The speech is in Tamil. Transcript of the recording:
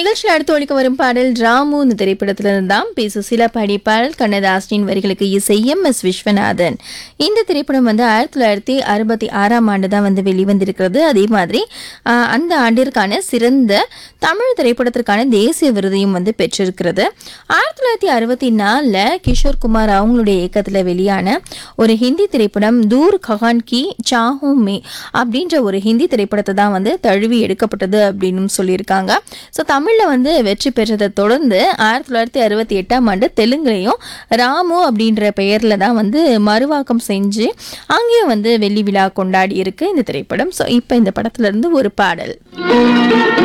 நிகழ்ச்சியில் அடுத்து ஒழிக்க வரும் பாடல் ராமு இந்த திரைப்படத்திலிருந்து தான் பி சுசிலா பாடி பாடல் கண்ணதாசனின் வரிகளுக்கு இசை எம் எஸ் விஸ்வநாதன் இந்த திரைப்படம் வந்து ஆயிரத்தி தொள்ளாயிரத்தி அறுபத்தி ஆறாம் ஆண்டு தான் வந்து வெளிவந்திருக்கிறது அதே மாதிரி ஆஹ், அந்த ஆண்டிற்கான சிறந்த தமிழ் திரைப்படத்திற்கான தேசிய விருதையும் வந்து பெற்றிருக்கிறது ஆயிரத்தி தொள்ளாயிரத்தி அறுபத்தி நாலில் கிஷோர் குமார் அவங்களுடைய இயக்கத்தில் வெளியான ஒரு ஹிந்தி திரைப்படம் தூர் ககான் கி சாஹூ மே அப்படின்ற ஒரு ஹிந்தி திரைப்படத்தை தான் வந்து தழுவி எடுக்கப்பட்டது அப்படின்னு சொல்லியிருக்காங்க ஸோ தமிழில் வந்து வெற்றி பெற்றதை தொடர்ந்து ஆயிரத்தி தொள்ளாயிரத்தி அறுபத்தி எட்டாம் ஆண்டு தெலுங்குலையும் ராமு அப்படின்ற பெயரில் தான் வந்து மறுவாக்கம் செஞ்சு அங்கேயும் வந்து வெள்ளி விழா கொண்டாடி இருக்கு இந்த திரைப்படம் ஸோ இப்போ இந்த படத்துல இருந்து ஒரு பாடல்